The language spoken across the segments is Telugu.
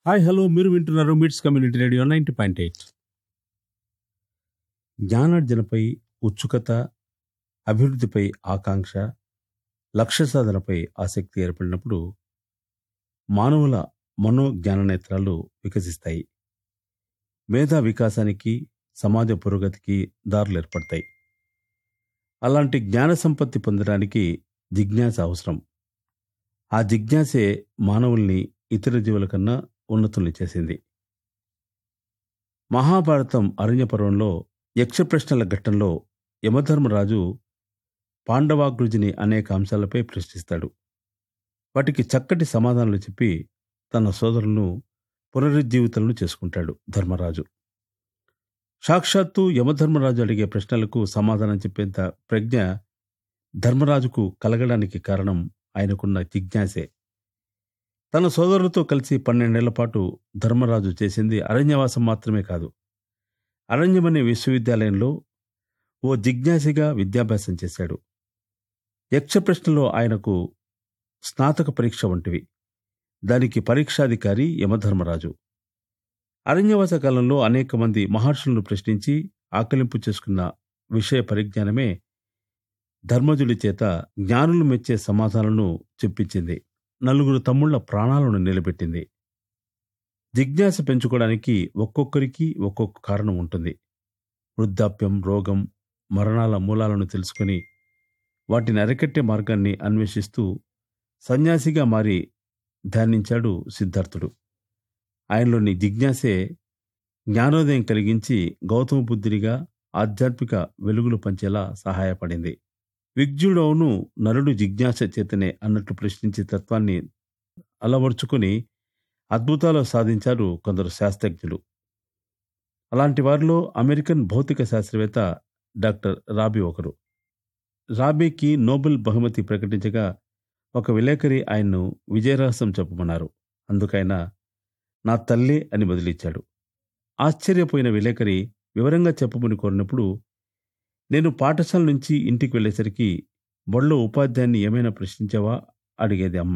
హాయ్ హలో మీరు వింటున్నారు MITS community radio ninety point eight జ్ఞానార్జనపై ఉత్సుకత అభివృద్ధిపై ఆకాంక్ష లక్ష్య సాధనపై ఆసక్తి ఏర్పడినప్పుడు మానవుల మనోజ్ఞాన నేత్రాలు వికసిస్తాయి మేధా వికాసానికి సమాజ పురోగతికి దారులు ఏర్పడతాయి అలాంటి జ్ఞాన సంపత్తి పొందడానికి జిజ్ఞాస అవసరం ఆ జిజ్ఞాసే మానవుల్ని ఇతర జీవుల కన్నా ఉన్నతుల్ని చేసింది మహాభారతం అరణ్యపర్వంలో యక్ష ప్రశ్నల ఘట్టంలో యమధర్మరాజు పాండవాగ్రుజిని అనేక అంశాలపై ప్రశ్నిస్తాడు వాటికి చక్కటి సమాధానాలు చెప్పి తన సోదరులను పునరుజ్జీవితులను చేసుకుంటాడు ధర్మరాజు సాక్షాత్తు యమధర్మరాజు అడిగే ప్రశ్నలకు సమాధానం చెప్పేంత ప్రజ్ఞ ధర్మరాజుకు కలగడానికి కారణం ఆయనకున్న జిజ్ఞాసే తన సోదరులతో కలిసి పన్నెండేళ్ల పాటు ధర్మరాజు చేసింది అరణ్యవాసం మాత్రమే కాదు అరణ్యమనే విశ్వవిద్యాలయంలో ఓ జిజ్ఞాసిగా విద్యాభ్యాసం చేశాడు యక్ష ప్రశ్నలో ఆయనకు స్నాతక పరీక్ష వంటివి దానికి పరీక్షాధికారి యమధర్మరాజు అరణ్యవాస కాలంలో అనేక మంది మహర్షులను ప్రశ్నించి ఆకలింపు చేసుకున్న విషయ పరిజ్ఞానమే ధర్మజుడి చేత జ్ఞానులు మెచ్చే సమాధానాలను చెప్పించింది నలుగురు తమ్ముళ్ల ప్రాణాలను నిలబెట్టింది జిజ్ఞాస పెంచుకోవడానికి ఒక్కొక్కరికి ఒక్కొక్క కారణం ఉంటుంది వృద్ధాప్యం రోగం మరణాల మూలాలను తెలుసుకుని వాటిని అరికట్టే మార్గాన్ని అన్వేషిస్తూ సన్యాసిగా మారి ధ్యానించాడు సిద్ధార్థుడు ఆయనలోని జిజ్ఞాసే జ్ఞానోదయం కలిగించి గౌతమ బుద్ధునిగా ఆధ్యాత్మిక వెలుగులు పంచేలా సహాయపడింది విగ్జుడవును నరుడు జిజ్ఞాస చేతనే అన్నట్లు ప్రశ్నించే తత్వాన్ని అలవర్చుకుని అద్భుతాలు సాధించారు కొందరు శాస్త్రజ్ఞులు అలాంటి వారిలో అమెరికన్ భౌతిక శాస్త్రవేత్త డాక్టర్ రాబీ ఒకరు రాబీకి నోబెల్ బహుమతి ప్రకటించగా ఒక విలేకరి ఆయన్ను విజయరహస్యం చెప్పమన్నారు అందుకైన నా తల్లి అని బదిలిచ్చాడు ఆశ్చర్యపోయిన విలేకరి వివరంగా చెప్పమని కోరినప్పుడు నేను పాఠశాల నుంచి ఇంటికి వెళ్ళేసరికి బడిలో ఉపాధ్యాయున్ని ఏమైనా ప్రశ్నించావా అడిగేది అమ్మ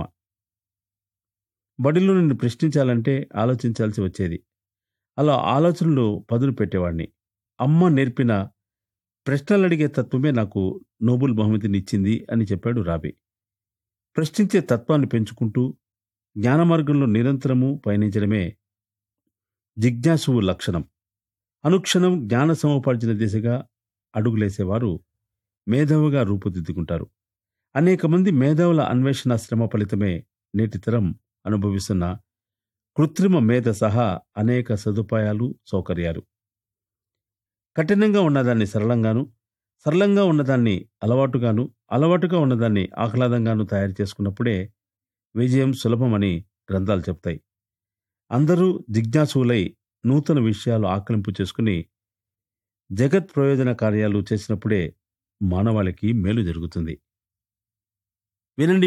బడిలో నిన్ను ప్రశ్నించాలంటే ఆలోచించాల్సి వచ్చేది అలా ఆలోచనలు పదును పెట్టేవాడిని అమ్మ నేర్పిన ప్రశ్నలు అడిగే తత్వమే నాకు నోబెల్ బహుమతిని ఇచ్చింది అని చెప్పాడు రాబీ ప్రశ్నించే తత్వాన్ని పెంచుకుంటూ జ్ఞాన మార్గంలో నిరంతరము పయనించడమే జిజ్ఞాసువు లక్షణం అనుక్షణం జ్ఞాన సముపార్జన దిశగా అడుగులేసేవారు మేధావుగా రూపుదిద్దుకుంటారు అనేక మంది మేధావుల అన్వేషణ శ్రమ ఫలితమే నేటి తరం అనుభవిస్తున్న కృత్రిమ మేధ సహా అనేక సదుపాయాలు సౌకర్యాలు కఠినంగా ఉన్నదాన్ని సరళంగాను సరళంగా ఉన్నదాన్ని అలవాటుగాను అలవాటుగా ఉన్నదాన్ని ఆహ్లాదంగాను తయారు చేసుకున్నప్పుడే విజయం సులభమని గ్రంథాలు చెప్తాయి అందరూ జిజ్ఞాసువులై నూతన విషయాలు ఆకలింపు చేసుకుని జగత్ ప్రయోజన కార్యాలు చేసినప్పుడే మానవాళికి మేలు జరుగుతుంది వినండి